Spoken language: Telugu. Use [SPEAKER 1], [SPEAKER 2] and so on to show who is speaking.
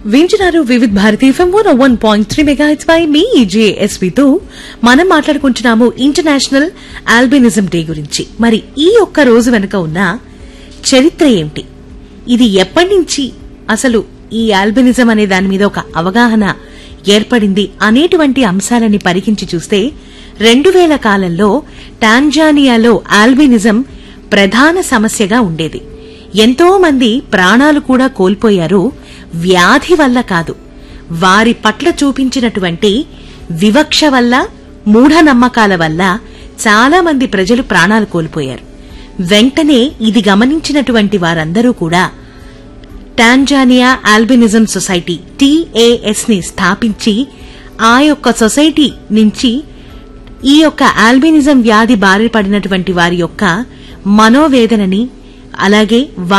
[SPEAKER 1] వింటున్నారు Vividh Bharati FM one one point three మెగా పై మీ జేఎస్వితో మనం మాట్లాడుకుంటున్నాము ఇంటర్నేషనల్ ఆల్బినిజం డే గురించి మరి ఈ ఒక్క రోజు వెనుక ఉన్న చరిత్ర ఏమిటి ఇది ఎప్పటి నుంచి అసలు ఈ ఆల్బినిజం అనే దాని మీద ఒక అవగాహన ఏర్పడింది అనేటువంటి అంశాలని పరికించి చూస్తే రెండు వేల కాలంలో టాంజానియాలో ఆల్బినిజం ప్రధాన సమస్యగా ఉండేది ఎంతో మంది ప్రాణాలు కూడా కోల్పోయారు వ్యాధి వల్ల కాదు వారి పట్ల చూపించినటువంటి వివక్ష వల్ల మూఢనమ్మకాల వల్ల చాలా మంది ప్రజలు ప్రాణాలు కోల్పోయారు వెంటనే ఇది గమనించినటువంటి వారందరూ కూడా టాంజానియా ఆల్బినిజం సొసైటీ టీఏఎస్ ని స్థాపించి ఆ యొక్క సొసైటీ నుంచి ఈ యొక్క ఆల్బినిజం వ్యాధి బారిన పడినటువంటి వారి యొక్క మనోవేదనని అలాగే